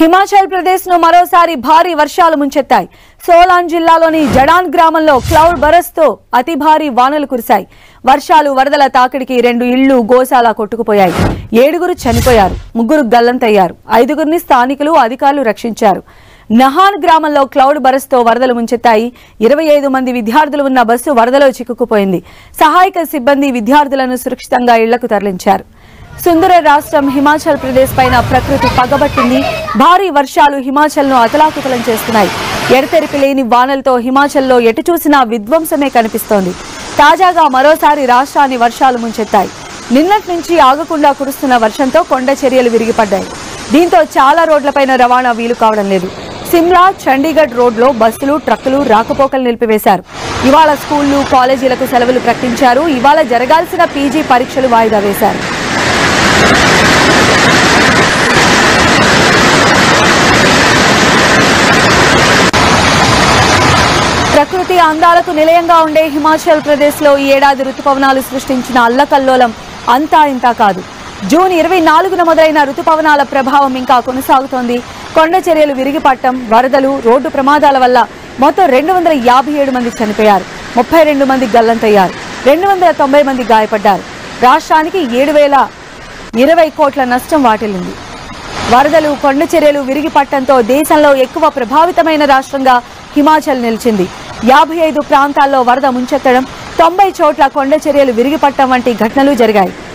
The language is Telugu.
హిమాచల్ ప్రదేశ్ ను మరోసారి భారీ వర్షాలు ముంచెత్తాయి సోలాన్ జిల్లాలోని జడాన్ గ్రామంలో క్లౌడ్ బరస్తో అతి భారీ వానలు కురిశాయి వర్షాలు వరదల తాకిడికి రెండు ఇళ్లు గోశాల కొట్టుకుపోయాయి ఏడుగురు చనిపోయారు ముగ్గురు గల్లంతయ్యారు ఐదుగురిని స్థానికులు అధికారులు రక్షించారు నహాన్ గ్రామంలో క్లౌడ్ బరస్తో వరదలు ముంచెత్తాయి ఇరవై ఐదు మంది విద్యార్థులు ఉన్న బస్సు వరదలో చిక్కుకుపోయింది సహాయక సిబ్బంది విద్యార్థులను సురక్షితంగా ఇళ్లకు తరలించారు సుందర రాష్ట్రం హిమాచల్ ప్రదేశ్ పైన ప్రకృతి పగబట్టింది భారీ వర్షాలు హిమాచల్ ను అతలాకుతలం చేస్తున్నాయి ఎడతెరిపి లేని వానలతో హిమాచల్లో ఎటు చూసినా విధ్వంసమే కనిపిస్తోంది తాజాగా మరోసారి రాష్ట్రాన్ని వర్షాలు ముంచెత్తాయి నిన్నటి నుంచి ఆగకుండా కురుస్తున్న వర్షంతో కొండ చర్యలు విరిగిపడ్డాయి దీంతో చాలా రోడ్లపైన రవాణా వీలు కావడం లేదు సిమ్లా చండీగఢ్ రోడ్లో బస్సులు ట్రక్కులు రాకపోకలు నిలిపివేశారు ఇవాళ స్కూళ్లు కాలేజీలకు సెలవులు ప్రకటించారు ఇవాళ జరగాల్సిన పీజీ పరీక్షలు వాయిదా వేశారు ప్రకృతి అందాలకు నిలయంగా ఉండే హిమాచల్ ప్రదేశ్లో ఈ ఏడాది రుతుపవనాలు సృష్టించిన అల్లకల్లోలం అంతా ఇంతా కాదు జూన్ ఇరవై నాలుగున మొదలైన రుతుపవనాల ప్రభావం ఇంకా కొనసాగుతోంది కొండ చర్యలు విరిగిపట్టం వరదలు రోడ్డు ప్రమాదాల వల్ల మొత్తం రెండు వందల యాభై ఏడు మంది చనిపోయారు ముప్పై రెండు మంది గల్లంతయ్యారు రెండు వందల తొంభై మంది గాయపడ్డారు రాష్ట్రానికి ఏడు వేల ఇరవై కోట్ల నష్టం వాటిల్లింది వరదలు కొండ చర్యలు విరిగిపట్టడంతో దేశంలో ఎక్కువ ప్రభావితమైన రాష్ట్రంగా హిమాచల్ నిలిచింది యాభై ఐదు ప్రాంతాల్లో వరద ముంచెత్తడం తొంభై చోట్ల కొండ చర్యలు విరిగిపట్టడం వంటి ఘటనలు జరిగాయి